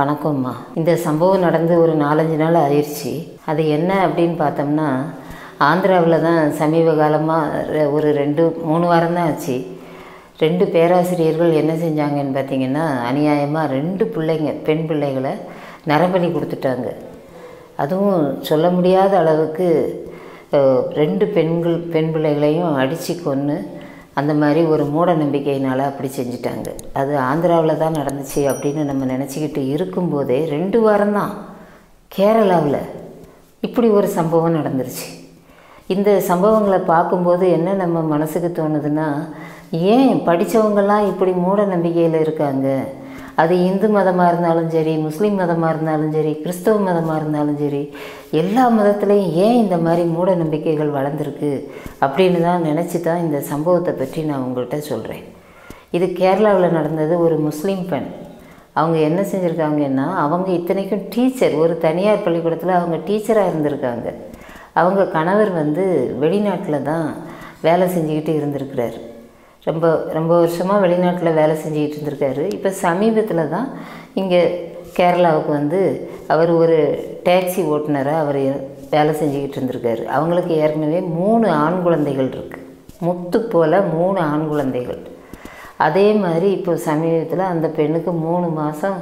வணக்கம்மா இந்த சம்பவம் நடந்து ஒரு நாலஞ்சு நாள் ஆயிடுச்சு அது என்ன அப்படின்னு பார்த்தோம்னா ஆந்திராவில் தான் சமீப காலமாக ஒரு ரெண்டு மூணு வாரம் தான் ஆச்சு ரெண்டு பேராசிரியர்கள் என்ன செஞ்சாங்கன்னு பார்த்தீங்கன்னா அநியாயமாக ரெண்டு பிள்ளைங்க பெண் பிள்ளைகளை நரபலி கொடுத்துட்டாங்க அதுவும் சொல்ல முடியாத அளவுக்கு அஹ், ரெண்டு பெண்கள் பெண் பிள்ளைகளையும் அடித்து கொன்று அந்த மாதிரி ஒரு மூட நம்பிக்கையினால் அப்படி செஞ்சிட்டாங்க அது ஆந்திராவில் தான் நடந்துச்சு அப்படின்னு நம்ம நினச்சிக்கிட்டு இருக்கும்போதே ரெண்டு வாரம்தான் கேரளாவில் இப்படி ஒரு சம்பவம் நடந்துருச்சு இந்த சம்பவங்களை பார்க்கும்போது என்ன நம்ம மனசுக்கு தோணுதுன்னா ஏன் படித்தவங்கெல்லாம் இப்படி மூட நம்பிக்கையில் இருக்காங்க அது இந்து மதமாக இருந்தாலும் சரி முஸ்லீம் மதமாக இருந்தாலும் சரி கிறிஸ்தவ மதமாக இருந்தாலும் சரி எல்லா மதத்துலேயும் ஏன் இந்த மாதிரி மூட நம்பிக்கைகள் வளர்ந்துருக்கு அப்படின்னு தான் நினச்சி தான் இந்த சம்பவத்தை பற்றி நான் உங்கள்கிட்ட சொல்கிறேன் இது கேரளாவில் நடந்தது ஒரு முஸ்லீம் பெண் அவங்க என்ன செஞ்சுருக்காங்கன்னா அவங்க இத்தனைக்கும் டீச்சர் ஒரு தனியார் பள்ளிக்கூடத்தில் அவங்க டீச்சராக இருந்திருக்காங்க அவங்க கணவர் வந்து வெளிநாட்டில் தான் வேலை செஞ்சுக்கிட்டு இருந்திருக்கிறார் ரொம்ப ரொம்ப வருஷமாக வெளிநாட்டில் வேலை செஞ்சுக்கிட்டு இருந்திருக்காரு இப்போ சமீபத்தில் தான் இங்கே கேரளாவுக்கு வந்து அவர் ஒரு டாக்ஸி ஓட்டுநராக அவர் வேலை செஞ்சுக்கிட்டு இருந்திருக்காரு அவங்களுக்கு ஏற்கனவே மூணு ஆண் குழந்தைகள் இருக்குது முத்து போல் மூணு ஆண் குழந்தைகள் அதே மாதிரி இப்போ சமீபத்தில் அந்த பெண்ணுக்கு மூணு மாதம்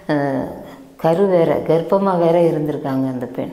கரு வேற கர்ப்பமாக வேற இருந்திருக்காங்க அந்த பெண்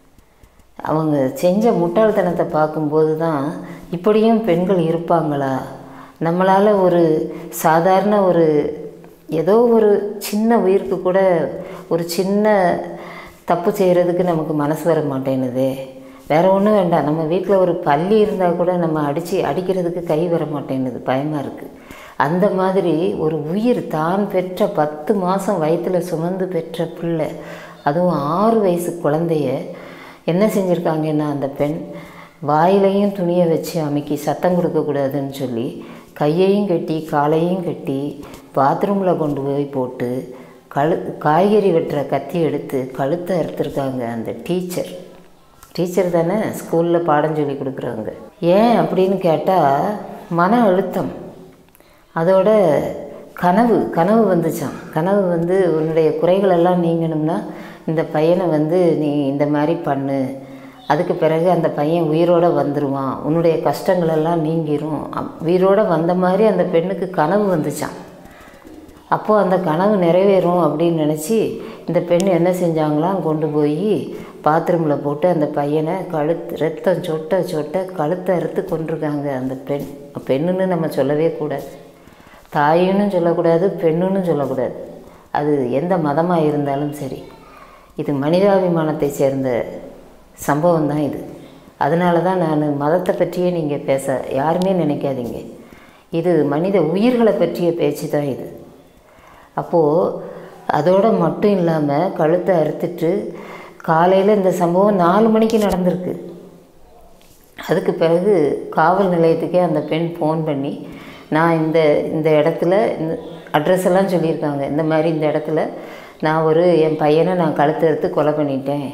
அவங்க செஞ்ச முட்டாள்தனத்தை பார்க்கும்போது தான் இப்படியும் பெண்கள் இருப்பாங்களா நம்மளால் ஒரு சாதாரண ஒரு ஏதோ ஒரு சின்ன உயிருக்கு கூட ஒரு சின்ன தப்பு செய்கிறதுக்கு நமக்கு மனசு வர மாட்டேனுதே வேற ஒன்றும் வேண்டாம் நம்ம வீட்டில் ஒரு பள்ளி இருந்தால் கூட நம்ம அடித்து அடிக்கிறதுக்கு கை வர மாட்டேனுது பயமாக இருக்குது அந்த மாதிரி ஒரு உயிர் தான் பெற்ற பத்து மாதம் வயிற்றில் சுமந்து பெற்ற பிள்ளை அதுவும் ஆறு வயசு குழந்தைய என்ன செஞ்சுருக்காங்கன்னா அந்த பெண் வாயிலையும் துணியை வச்சு அமுக்கி சத்தம் கொடுக்கக்கூடாதுன்னு சொல்லி கையையும் கட்டி காலையும் கட்டி பாத்ரூமில் கொண்டு போய் போட்டு கழு காய்கறி வெட்டுற கத்தி எடுத்து கழுத்தை அறுத்துருக்காங்க அந்த டீச்சர் டீச்சர் தானே ஸ்கூலில் பாடம் சொல்லி கொடுக்குறாங்க ஏன் அப்படின்னு கேட்டால் மன அழுத்தம் அதோட கனவு கனவு வந்துச்சான் கனவு வந்து உன்னுடைய குறைகளெல்லாம் நீங்கணும்னா இந்த பையனை வந்து நீ இந்த மாதிரி பண்ணு அதுக்கு பிறகு அந்த பையன் உயிரோடு வந்துடுவான் உன்னுடைய கஷ்டங்களெல்லாம் நீங்கிரும் அப்- உயிரோடு வந்த மாதிரி அந்த பெண்ணுக்கு கனவு வந்துச்சான் அப்போது அந்த கனவு நிறைவேறும் அப்படின்னு நினச்சி இந்த பெண் என்ன செஞ்சாங்களாம் கொண்டு போய் பாத்ரூமில் போட்டு அந்த பையனை கழுத்து ரத்தம் சொட்ட சொட்ட கழுத்தை அறுத்து கொண்டிருக்காங்க அந்த பெண் பெண்ணுன்னு நம்ம சொல்லவே கூடாது தாயின்னு சொல்லக்கூடாது பெண்ணுன்னு சொல்லக்கூடாது அது எந்த மதமாக இருந்தாலும் சரி இது மனிதாபிமானத்தை சேர்ந்த சம்பவம் தான் இது அதனால தான் நான் மதத்தை பற்றியே நீங்கள் பேச யாருமே நினைக்காதீங்க இது மனித உயிர்களை பற்றிய பேச்சு தான் இது அப்போது அதோட மட்டும் இல்லாமல் கழுத்தை அறுத்துட்டு காலையில் இந்த சம்பவம் நாலு மணிக்கு நடந்திருக்கு அதுக்கு பிறகு காவல் நிலையத்துக்கே அந்த பெண் ஃபோன் பண்ணி நான் இந்த இந்த இடத்துல இந்த அட்ரஸ் எல்லாம் சொல்லியிருக்காங்க இந்த மாதிரி இந்த இடத்துல நான் ஒரு என் பையனை நான் கழுத்தை எடுத்து கொலை பண்ணிட்டேன்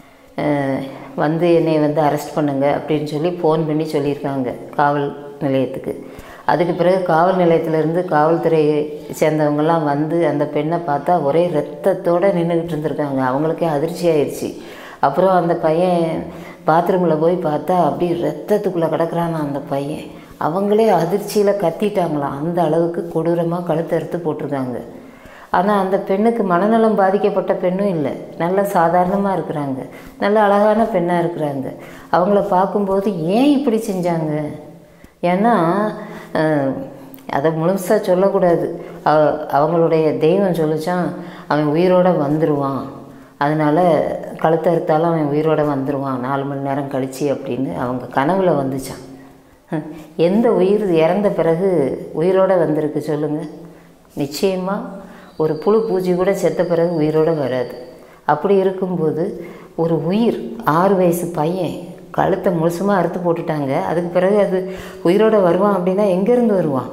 அஹ் வந்து என்னை வந்து அரெஸ்ட் பண்ணுங்க அப்படின்னு சொல்லி ஃபோன் பண்ணி சொல்லியிருக்காங்க காவல் நிலையத்துக்கு அதுக்கு பிறகு காவல் நிலையத்திலேருந்து காவல்துறையை சேர்ந்தவங்கெல்லாம் வந்து அந்த பெண்ணை பார்த்தா ஒரே ரத்தத்தோடு நின்றுக்கிட்டு இருந்திருக்காங்க அவங்களுக்கே அதிர்ச்சி ஆயிடுச்சு அப்புறம் அந்த பையன் பாத்ரூமில் போய் பார்த்தா அப்படி ரத்தத்துக்குள்ளே கிடக்குறானா அந்த பையன் அவங்களே அதிர்ச்சியில் கத்திட்டாங்களாம் அந்த அளவுக்கு கொடூரமாக கழுத்தை அறுத்து போட்டிருக்காங்க ஆனால் அந்த பெண்ணுக்கு மனநலம் பாதிக்கப்பட்ட பெண்ணும் இல்லை நல்ல சாதாரணமாக இருக்கிறாங்க நல்ல அழகான பெண்ணாக இருக்கிறாங்க அவங்கள பார்க்கும்போது ஏன் இப்படி செஞ்சாங்க ஏன்னா அஹ், அதை முழுசாக சொல்லக்கூடாது அவ- அவங்களுடைய தெய்வம் சொல்லிச்சான் அவன் உயிரோட வந்துடுவான் அதனால் கழுத்தை அறுத்தாலும் அவன் உயிரோட வந்துடுவான் நாலு மணி நேரம் கழிச்சு அப்படின்னு அவங்க கனவுல வந்துச்சான் ஹம், எந்த உயிர் இறந்த பிறகு உயிரோட வந்திருக்கு சொல்லுங்கள் நிச்சயமாக ஒரு புழு பூச்சி கூட செத்த பிறகு உயிரோட வராது அப்படி இருக்கும்போது ஒரு உயிர் ஆறு வயசு பையன் கழுத்தை முழுசுமாக அறுத்து போட்டுட்டாங்க அதுக்கு பிறகு அது உயிரோட வருவான் அப்படின்னா எங்கேருந்து வருவான்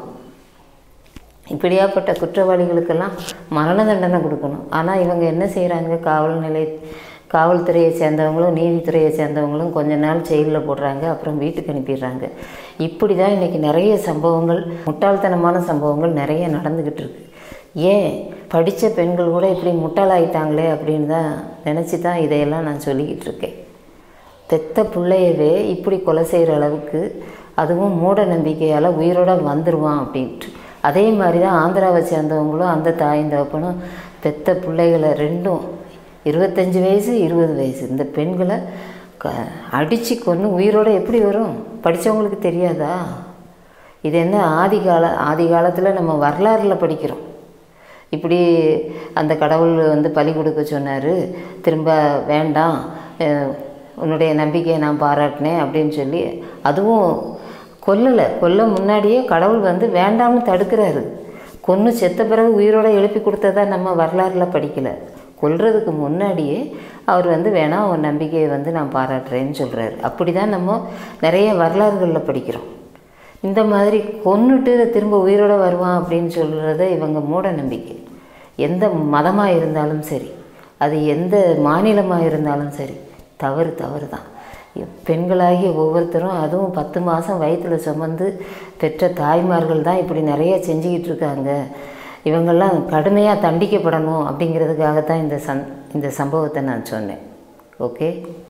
இப்படியாப்பட்ட குற்றவாளிகளுக்கெல்லாம் மரண தண்டனை கொடுக்கணும் ஆனால் இவங்க என்ன செய்கிறாங்க காவல் நிலைய காவல்துறையை சேர்ந்தவங்களும் நீதித்துறையை சேர்ந்தவங்களும் கொஞ்ச நாள் ஜெயிலில் போடுறாங்க அப்புறம் வீட்டுக்கு அனுப்பிடுறாங்க இப்படி தான் இன்றைக்கி நிறைய சம்பவங்கள் முட்டாள்தனமான சம்பவங்கள் நிறைய நடந்துக்கிட்டு இருக்கு ஏன் படித்த பெண்கள் கூட இப்படி முட்டாளாயிட்டாங்களே அப்படின்னு தான் நினச்சி தான் இதையெல்லாம் நான் சொல்லிக்கிட்டு இருக்கேன் பெத்த பிள்ளையவே இப்படி கொலை செய்கிற அளவுக்கு அதுவும் மூட நம்பிக்கையால் உயிரோட வந்துடுவான் அப்படின்ட்டு அதே மாதிரி தான் ஆந்திராவை சேர்ந்தவங்களும் அந்த தாயும் தகப்பனும் பெத்த பிள்ளைகளை ரெண்டும் இருபத்தஞ்சி வயசு இருபது வயசு இந்த பெண்களை க அடித்து கொன்று உயிரோட எப்படி வரும் படித்தவங்களுக்கு தெரியாதா இது என்ன ஆதி கால ஆதி காலத்தில் நம்ம வரலாறில் படிக்கிறோம் இப்படி அந்த கடவுள் வந்து பலி கொடுக்க சொன்னார் திரும்ப வேண்டாம் அஹ் உன்னுடைய நம்பிக்கையை நான் பாராட்டினேன் அப்படின்னு சொல்லி அதுவும் கொல்லலை கொல்ல முன்னாடியே கடவுள் வந்து வேண்டாம்னு தடுக்கிறாரு கொன்று செத்த பிறகு உயிரோட எழுப்பி கொடுத்ததா நம்ம வரலாறுல படிக்கலை கொல்றதுக்கு முன்னாடியே அவர் வந்து வேணா உன் நம்பிக்கையை வந்து நான் பாராட்டுறேன்னு சொல்கிறாரு அப்படி தான் நம்ம நிறைய வரலாறுகளில் படிக்கிறோம் இந்த மாதிரி கொன்னுட்டு திரும்ப உயிரோட வருவான் அப்படின்னு சொல்கிறத இவங்க மூட நம்பிக்கை எந்த மதமாக இருந்தாலும் சரி அது எந்த மாநிலமாக இருந்தாலும் சரி தவறு தவறு தான் பெண்களாகிய ஒவ்வொருத்தரும் அதுவும் பத்து மாதம் வயிற்றில் சுமந்து பெற்ற தாய்மார்கள் தான் இப்படி நிறைய செஞ்சுக்கிட்டு இருக்காங்க இவங்கெல்லாம் கடுமையாக தண்டிக்கப்படணும் அப்படிங்கிறதுக்காகத்தான் இந்த சந் இந்த சம்பவத்தை நான் சொன்னேன் ஓகே